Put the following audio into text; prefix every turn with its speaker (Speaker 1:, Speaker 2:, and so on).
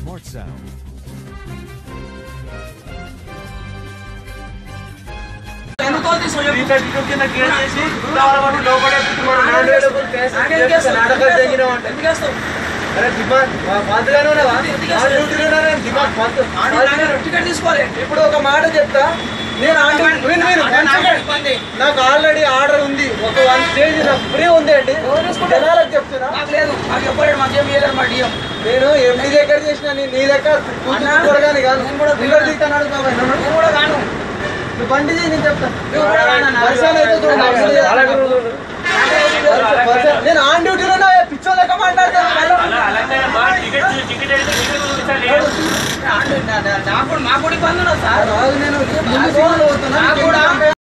Speaker 1: Smart Sound.
Speaker 2: ఎన్నుకోలు తీసుకో చెప్పు.
Speaker 3: త్రీ థర్టీ టూ కింద కేసు చేసి గురువారం పాటు లోపడే పెట్టుకోవడం నాన్ అవైలబుల్ కేసు
Speaker 2: నాకేం చేస్తావు?
Speaker 3: నాటకాలు తెగినామంటే
Speaker 2: ఎందుకు వేస్తావు?
Speaker 3: అరే దిమాగ్ పంతుగానే ఉన్నావా
Speaker 2: ఎందుకు
Speaker 3: ఆ
Speaker 2: వేస్తావు?
Speaker 3: డ్యూటీలో ఉన్నారా? దిమాగ్ పంతు
Speaker 2: ఆడు నాన్న టికెట్ తీసుకోవాలి
Speaker 3: ఇప్పుడు ఒక మాట చెప్తా నేను ఆన్ డ్యూటీ- విను, విను, one second.
Speaker 2: ఇబ్బంది.
Speaker 3: నాకు ఆల్రెడీ ఆర్డర్ ఉంది ఒక వన్ స్టేజ్ నాకు ఫ్రీ ఉంది అండి
Speaker 2: ఎవరు చూసుకుంటారు?
Speaker 3: జనాలకు చెప్తున్నా
Speaker 2: మాకు లేదు మాకు ఎప్పుడు మాకేం ఇయ్యలేరు మా డిఎం
Speaker 3: నేను ఎండి దగ్గర చేసిన నీ- నీ దగ్గర
Speaker 2: అన్నా,
Speaker 3: కూర్చోగానే కాదు
Speaker 2: నేను కూడా
Speaker 3: ఇక్కడ దిగుతున్నాడు బాబాయ్ నన్ను.
Speaker 2: నువ్వు కూడా కాను
Speaker 3: నువ్వు బండి చేయి నేను చెప్తా
Speaker 2: నువ్వు కూడా కాను అన్న.
Speaker 3: వర్షాలు అయితే చూడు,
Speaker 2: అలాగే
Speaker 3: వర్షాలు
Speaker 2: ఉంది.
Speaker 3: అలాగే ఉంది. వర్షాలు- నేను ఆన్ డ్యూటీలో ఉన్నా పిచ్చో లెక్క మాట్లాడతాను
Speaker 2: నాకు నాకు కూడా ఇబ్బంది ఉన్నది సార్
Speaker 3: రాదు నేను ముందు
Speaker 2: నాకు-
Speaker 3: సీట్లో పోతున్నా
Speaker 2: నాకు కూడా